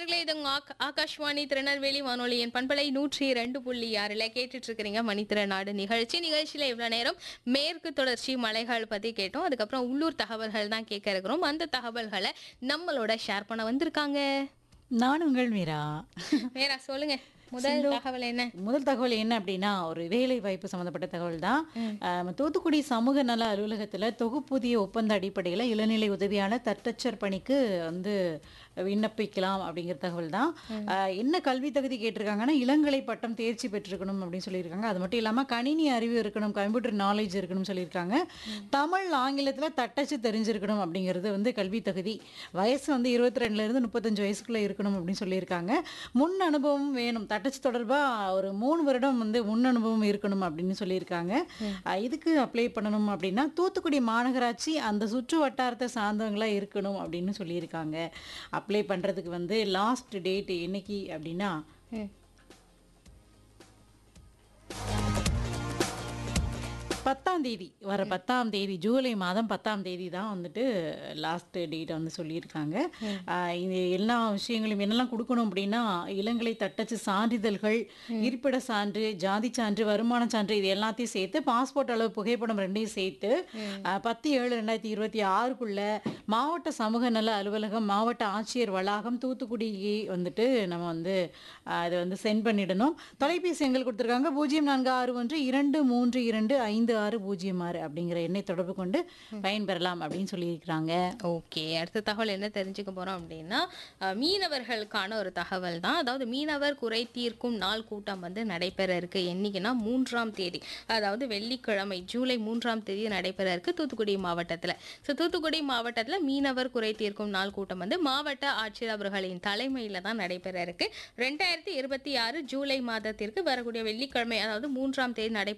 நேர்களே இது உங்க ஆக்- ஆகாஷ்வாணி திருநெல்வேலி வானொலியின் பண்பலை நூற்றி ரெண்டு புள்ளி ஆறுல கேட்டுட்டு இருக்கிறீங்க மணித்திரநாடு நிகழ்ச்சி நிகழ்ச்சியில இவ்வளவு நேரம் மேற்கு தொடர்ச்சி மலைகள் பத்தி கேட்டோம் அதுக்கப்புறம் உள்ளூர் தகவல்கள் தான் கேட்க இருக்கிறோம் அந்த தகவல்களை நம்மளோட ஷேர் பண்ண வந்திருக்காங்க நான் உங்கள் மீரா வேற சொல்லுங்க முதல் தகவல் என்ன முதல் தகவல் என்ன அப்படின்னா ஒரு வேலை வாய்ப்பு சம்மந்தப்பட்ட தகவல் தான் ஆம், தூத்துக்குடி சமூக நல அலுவலகத்தில் தொகுப்பூதிய ஒப்பந்த அடிப்படையில் இளநிலை உதவியாளர் தட்டச்சர் பணிக்கு வந்து விண்ணப்பிக்கலாம் அப்படிங்கிற தகவல் தான் ஆ, என்ன கல்வி தகுதி கேட்டிருக்காங்கன்னா இளங்கலை பட்டம் தேர்ச்சி பெற்றிருக்கணும் அப்படின்னு சொல்லியிருக்காங்க அது மட்டும் இல்லாமல் கணினி அறிவு இருக்கணும் கம்ப்யூட்டர் நாலேஜ் இருக்கணும்னு சொல்லியிருக்காங்க தமிழ் ஆங்கிலத்தில் தட்டச்சு தெரிஞ்சிருக்கணும் அப்படிங்கிறது வந்து கல்வி தகுதி வயசு வந்து இருபத்தி ரெண்டுலேருந்து முப்பத்தஞ்சு வயசுக்குள்ளே இருக்கணும் அப்படின்னு சொல்லியிருக்காங்க முன் அனுபவம் வேணும் தட்டச்சு தொடர்பாக ஒரு மூணு வருடம் வந்து முன் அனுபவம் இருக்கணும் அப்படின்னு சொல்லியிருக்காங்க அஹ் இதுக்கு அப்ளை பண்ணணும் அப்படின்னா தூத்துக்குடி மாநகராட்சி அந்த சுற்று வட்டாரத்தை சார்ந்தவங்களா இருக்கணும் அப்படின்னு சொல்லியிருக்காங்க அப்ளை பண்ணுறதுக்கு வந்து லாஸ்ட் டேட் என்னைக்கு அப்படின்னா ம். பத்தாம் தேதி வர பத்தாம் தேதி ஜூலை மாதம் பத்தாம் தேதி தான் வந்துட்டு லாஸ்ட் டேட் வந்து சொல்லியிருக்காங்க ஆஹ் இது எல்லா விஷயங்களும் என்னெல்லாம் கொடுக்கணும் அப்படின்னா இளங்கலை தட்டச்சு சான்றிதழ்கள் இருப்பிட சான்று ஜாதி சான்று வருமான சான்று இது எல்லாத்தையும் சேர்த்து பாஸ்போர்ட் அளவு புகைப்படம் ரெண்டையும் சேர்த்து ஆஹ் பத்து ஏழு ரெண்டாயிரத்தி இருபத்தி ஆறுக்குள்ள மாவட்ட சமூக நல அலுவலகம் மாவட்ட ஆட்சியர் வளாகம் தூத்துக்குடிக்கு வந்துட்டு நம்ம வந்து ஆஹ் இதை வந்து சென்ட் பண்ணிடணும் தொலைபேசி எண்கள் கொடுத்துருக்காங்க பூஜ்ஜியம் நான்கு ஆறு ஒன்று இரண்டு மூன்று இரண்டு ஐந்து ஆறு பூஜ்ஜியம் ஆறு அப்படிங்கிற எண்ணை தொடர்பு கொண்டு பயன்பெறலாம் அப்படின்னு சொல்லியிருக்கிறாங்க ஓகே அடுத்த தகவல் என்ன தெரிஞ்சுக்க போறோம் அப்படின்னா அஹ், மீனவர்களுக்கான ஒரு தகவல் தான் அதாவது மீனவர் குறை தீர்க்கும் நாள் கூட்டம் வந்து நடைபெற இருக்கு என்னைக்குன்னா மூன்றாம் தேதி அதாவது வெள்ளிக்கிழமை ஜூலை மூன்றாம் தேதி நடைபெற இருக்கு தூத்துக்குடி மாவட்டத்தில் ஸோ தூத்துக்குடி மாவட்டத்தில் மீனவர் குறை தீர்க்கும் நாள் கூட்டம் வந்து மாவட்ட ஆட்சியர் அவர்களின் தலைமையில் தான் நடைபெற இருக்கு ரெண்டாயிரத்தி இருபத்தி ஆறு ஜூலை மாதத்திற்கு வரக்கூடிய வெள்ளிக்கிழமை அதாவது மூன்றாம் தேதி நடைபெற